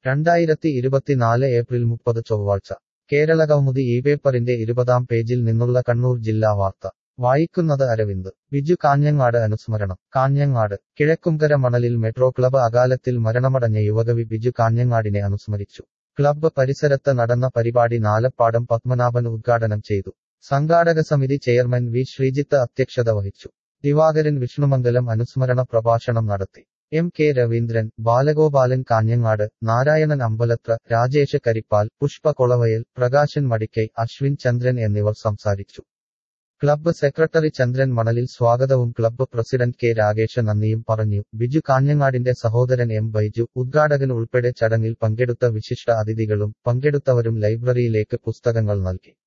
രണ്ടായിരത്തി ഇരുപത്തിനാല് ഏപ്രിൽ മുപ്പത് ചൊവ്വാഴ്ച കേരള കൗമുദി ഈ പേപ്പറിന്റെ ഇരുപതാം പേജിൽ നിന്നുള്ള കണ്ണൂർ ജില്ലാ വാർത്ത വായിക്കുന്നത് അരവിന്ദ് ബിജു കാഞ്ഞങ്ങാട് അനുസ്മരണം കാഞ്ഞങ്ങാട് കിഴക്കുംകര മണലിൽ മെട്രോ ക്ലബ് അകാലത്തിൽ മരണമടഞ്ഞ യുവകവി ബിജു കാഞ്ഞങ്ങാടിനെ അനുസ്മരിച്ചു ക്ലബ്ബ് പരിസരത്ത് നടന്ന പരിപാടി നാലപ്പാടം പത്മനാഭൻ ഉദ്ഘാടനം ചെയ്തു സംഘാടക സമിതി ചെയർമാൻ വി ശ്രീജിത്ത് അധ്യക്ഷത വഹിച്ചു ദിവാകരൻ വിഷ്ണുമംഗലം അനുസ്മരണ പ്രഭാഷണം നടത്തി എം കെ രവീന്ദ്രൻ ബാലഗോപാലൻ കാഞ്ഞങ്ങാട് നാരായണൻ അമ്പലത്ര രാജേഷ് കരിപ്പാൽ പുഷ്പ കൊളവയൽ പ്രകാശൻ മടിക്കൈ അശ്വിൻ ചന്ദ്രൻ എന്നിവർ സംസാരിച്ചു ക്ലബ്ബ് സെക്രട്ടറി ചന്ദ്രൻ മണലിൽ സ്വാഗതവും ക്ലബ്ബ് പ്രസിഡന്റ് കെ രാകേഷ് നന്ദിയും പറഞ്ഞു ബിജു കാഞ്ഞങ്ങാടിന്റെ സഹോദരൻ എം ബൈജു ഉദ്ഘാടകൻ ഉൾപ്പെടെ ചടങ്ങിൽ പങ്കെടുത്ത വിശിഷ്ട അതിഥികളും പങ്കെടുത്തവരും ലൈബ്രറിയിലേക്ക് പുസ്തകങ്ങൾ നൽകി